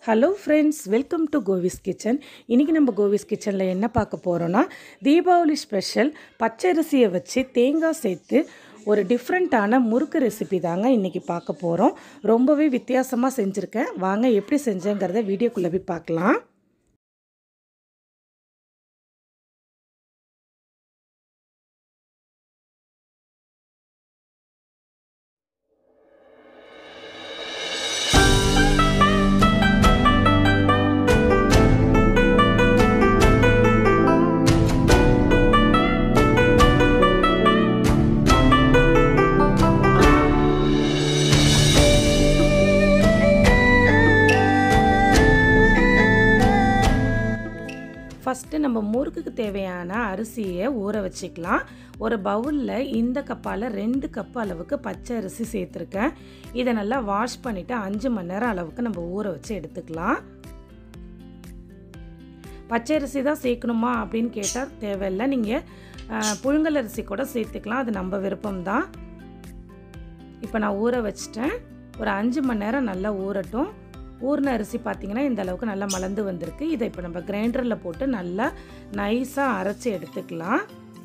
hello friends welcome to Kovis kitchen இன்றைக்கி நம்ம கோவிஸ் கிச்சனில் என்ன பார்க்க போகிறோன்னா தீபாவளி ஸ்பெஷல் பச்சரிசியை வச்சு தேங்காய் சேர்த்து ஒரு டிஃப்ரெண்ட்டான முறுக்கு ரெசிபி தாங்க இன்றைக்கி பார்க்க போகிறோம் ரொம்பவே வித்தியாசமாக செஞ்சுருக்கேன் வாங்க எப்படி செஞ்சேங்கிறத வீடியோக்குள்ளே போய் பார்க்கலாம் ஃபஸ்ட்டு நம்ம முறுக்குக்கு தேவையான அரிசியை ஊற வச்சுக்கலாம் ஒரு பவுலில் இந்த கப்பால் ரெண்டு கப் அளவுக்கு பச்சை அரிசி சேர்த்துருக்கேன் இதை நல்லா வாஷ் பண்ணிவிட்டு அஞ்சு மணி நேரம் அளவுக்கு நம்ம ஊற வச்சு எடுத்துக்கலாம் பச்சை அரிசி தான் சேர்க்கணுமா அப்படின்னு கேட்டால் தேவையில்லை நீங்கள் புழுங்கல் அரிசி கூட சேர்த்துக்கலாம் அது நம்ம விருப்பம்தான் இப்போ நான் ஊற வச்சிட்டேன் ஒரு அஞ்சு மணி நேரம் நல்லா ஊறட்டும் ஊறின அரிசி பார்த்திங்கன்னா இந்த அளவுக்கு நல்லா மலர்ந்து வந்திருக்கு இதை இப்போ நம்ம கிரைண்டரில் போட்டு நல்லா நைஸாக அரைச்சி எடுத்துக்கலாம்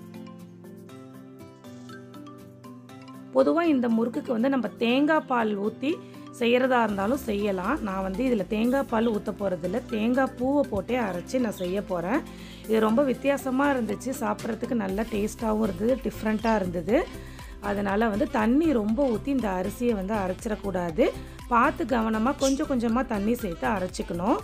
பொதுவாக இந்த முறுக்குக்கு வந்து நம்ம தேங்காய் பால் ஊற்றி செய்கிறதா இருந்தாலும் செய்யலாம் நான் வந்து இதில் தேங்காய் பால் ஊற்ற போகிறதில்ல தேங்காய் பூவை போட்டே அரைச்சி நான் செய்ய போகிறேன் இது ரொம்ப வித்தியாசமாக இருந்துச்சு சாப்பிட்றதுக்கு நல்ல டேஸ்ட்டாகவும் இருந்தது டிஃப்ரெண்ட்டாக இருந்தது அதனால் வந்து தண்ணி ரொம்ப ஊற்றி இந்த அரிசியை வந்து அரைச்சிடக்கூடாது பார்த்து கவனமாக கொஞ்சம் கொஞ்சமாக தண்ணி சேர்த்து அரைச்சிக்கணும்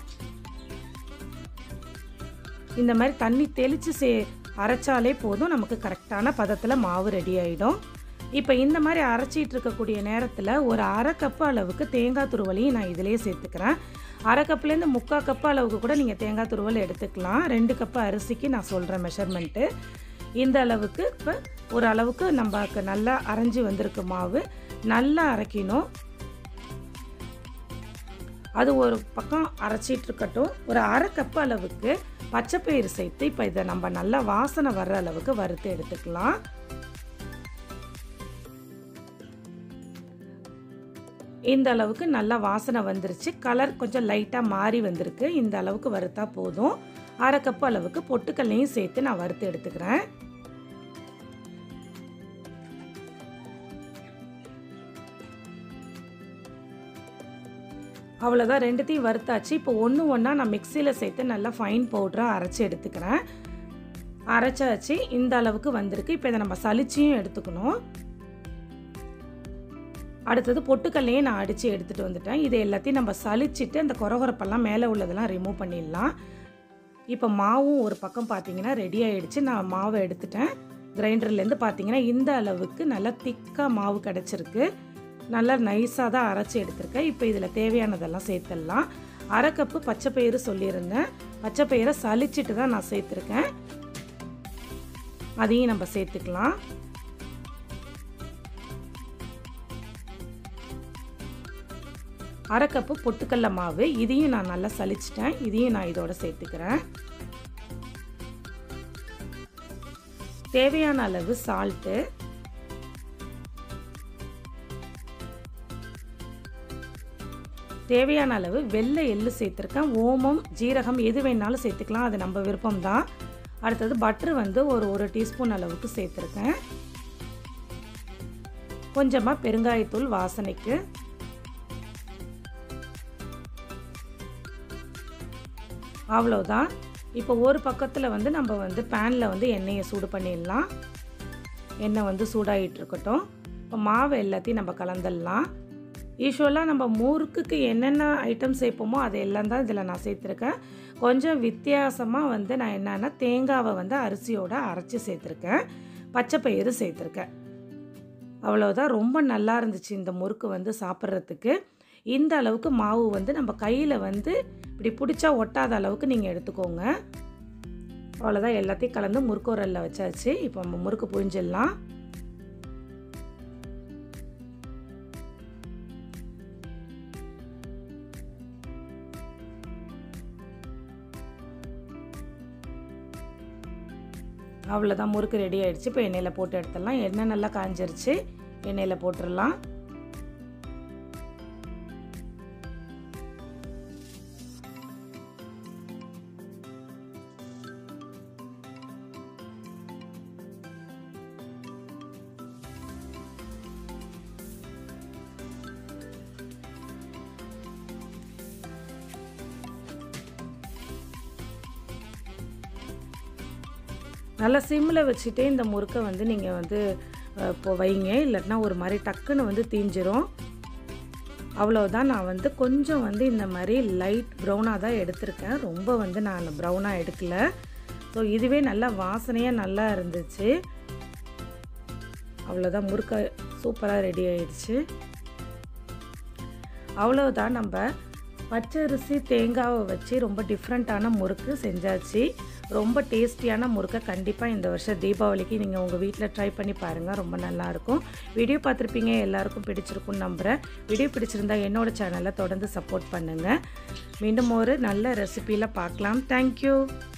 இந்த மாதிரி தண்ணி தெளித்து சே அரைச்சாலே போதும் நமக்கு கரெக்டான பதத்தில் மாவு ரெடி ஆகிடும் இப்போ இந்த மாதிரி அரைச்சிட்டு இருக்கக்கூடிய நேரத்தில் ஒரு அரை கப்பு அளவுக்கு தேங்காய் துருவலையும் நான் இதிலே சேர்த்துக்கிறேன் அரை கப்புலேருந்து முக்கால் கப்பு அளவுக்கு கூட நீங்கள் தேங்காய் துருவல் எடுத்துக்கலாம் ரெண்டு கப்பு அரிசிக்கு நான் சொல்கிறேன் மெஷர்மெண்ட்டு இந்த அளவுக்கு இப்போ ஒரு அளவுக்கு நமக்கு நல்லா அரைஞ்சி வந்திருக்கு மாவு நல்லா அரைக்கணும் அது ஒரு பக்கம் அரைச்சிட்டு இருக்கட்டும் ஒரு அரை கப்பு அளவுக்கு பச்சைப்பயிறு சேர்த்து இப்போ இதை நம்ம நல்லா வாசனை வர்ற அளவுக்கு வறுத்து எடுத்துக்கலாம் இந்த அளவுக்கு நல்லா வாசனை வந்துருச்சு கலர் கொஞ்சம் லைட்டாக மாறி வந்திருக்கு இந்த அளவுக்கு வறுத்தா போதும் அரை கப்பு அளவுக்கு பொட்டுக்கல்லையும் சேர்த்து நான் வறுத்து எடுத்துக்கிறேன் அவ்வளோதான் ரெண்டுத்தையும் வறுத்தாச்சு இப்போ ஒன்று ஒன்றா நான் மிக்சியில் சேர்த்து நல்லா ஃபைன் பவுடராக அரைச்சி எடுத்துக்கிறேன் அரைச்சாச்சு இந்த அளவுக்கு வந்திருக்கு இப்போ இதை நம்ம சளிச்சியும் எடுத்துக்கணும் அடுத்தது பொட்டுக்கல்லையே நான் அடித்து எடுத்துகிட்டு வந்துட்டேன் இது எல்லாத்தையும் நம்ம சளிச்சிட்டு அந்த குறகுறப்பெல்லாம் மேலே உள்ளதெல்லாம் ரிமூவ் பண்ணிடலாம் இப்போ மாவும் ஒரு பக்கம் பார்த்தீங்கன்னா ரெடி ஆகிடுச்சு நான் மாவை எடுத்துட்டேன் கிரைண்டர்லேருந்து பார்த்தீங்கன்னா இந்த அளவுக்கு நல்லா திக்காக மாவு கிடச்சிருக்கு நல்லா நைஸாக தான் அரைச்சி எடுத்திருக்கேன் இப்போ இதில் தேவையானதெல்லாம் சேர்த்துடலாம் அரை கப்பு பச்சை பயிறு சொல்லியிருந்தேன் பச்சை பயிரை சளிச்சிட்டு தான் நான் சேர்த்துருக்கேன் அதையும் நம்ம சேர்த்துக்கலாம் அரை கப்பு பொட்டுக்கடல மாவு இதையும் நான் நல்லா சலிச்சிட்டேன் இதையும் நான் இதோட சேர்த்துக்கிறேன் தேவையான அளவு சால்ட்டு தேவையான அளவு வெள்ளை எள்ளு சேர்த்துருக்கேன் ஓமம் ஜீரகம் எது வேணாலும் சேர்த்துக்கலாம் அது நம்ம விருப்பம் தான் அடுத்தது பட்ரு வந்து ஒரு ஒரு டீஸ்பூன் அளவுக்கு சேர்த்துருக்கேன் கொஞ்சமாக பெருங்காயத்தூள் வாசனைக்கு அவ்வளோதான் இப்போ ஒரு பக்கத்தில் வந்து நம்ம வந்து பேனில் வந்து எண்ணெயை சூடு பண்ணிடலாம் எண்ணெய் வந்து சூடாகிட்டு இருக்கட்டும் இப்போ மாவு எல்லாத்தையும் நம்ம கலந்துடலாம் யூஸ்வலாக நம்ம முறுக்குக்கு என்னென்ன ஐட்டம் சேர்ப்போமோ அது எல்லாம் தான் இதில் நான் சேர்த்துருக்கேன் கொஞ்சம் வித்தியாசமாக வந்து நான் என்னென்னா தேங்காவை வந்து அரிசியோடு அரைச்சி சேர்த்துருக்கேன் பச்சை பயிறு சேர்த்துருக்கேன் அவ்வளோதான் ரொம்ப நல்லா இருந்துச்சு இந்த முறுக்கு வந்து சாப்பிட்றதுக்கு இந்த அளவுக்கு மாவு வந்து நம்ம கையில் வந்து இப்படி பிடிச்சா ஒட்டாத அளவுக்கு நீங்கள் எடுத்துக்கோங்க அவ்வளோதான் எல்லாத்தையும் கலந்து முறுக்கு உரலில் வச்சாச்சு இப்போ நம்ம முறுக்கு புழிஞ்சிடலாம் அவ்வளோதான் முறுக்கு ரெடி ஆகிடுச்சு இப்போ எண்ணெயில் போட்டு எடுத்துடலாம் எண்ணெய் நல்லா காஞ்சிருச்சு எண்ணெயில் போட்டுடலாம் நல்லா சிம்மில் வச்சுட்டே இந்த முறுக்கை வந்து நீங்கள் வந்து அஹ், இப்போ வைங்க இல்லாட்டினா ஒரு மாதிரி டக்குன்னு வந்து தீஞ்சிரும் அவ்வளோதான் நான் வந்து கொஞ்சம் வந்து இந்த மாதிரி லைட் ப்ரௌனாக தான் எடுத்திருக்கேன் ரொம்ப வந்து நான் ப்ரௌனாக எடுக்கல ஸோ இதுவே நல்லா வாசனையாக நல்லா இருந்துச்சு அவ்வளோதான் முறுக்க சூப்பராக ரெடி ஆயிடுச்சு அவ்வளோதான் நம்ம பச்சரிசி தேங்காவை வச்சு ரொம்ப டிஃப்ரெண்ட்டான முறுக்கு செஞ்சாச்சு ரொம்ப டேஸ்டியான முறுக்கை கண்டிப்பாக இந்த வருஷம் தீபாவளிக்கு நீங்கள் உங்கள் வீட்டில் ட்ரை பண்ணி பாருங்கள் ரொம்ப நல்லாயிருக்கும் வீடியோ பார்த்துருப்பீங்க எல்லாருக்கும் பிடிச்சிருக்கும்னு நம்புகிறேன் வீடியோ பிடிச்சிருந்தா என்னோட சேனலை தொடர்ந்து சப்போர்ட் பண்ணுங்கள் மீண்டும் ஒரு நல்ல ரெசிபியில் பார்க்கலாம் தேங்க்யூ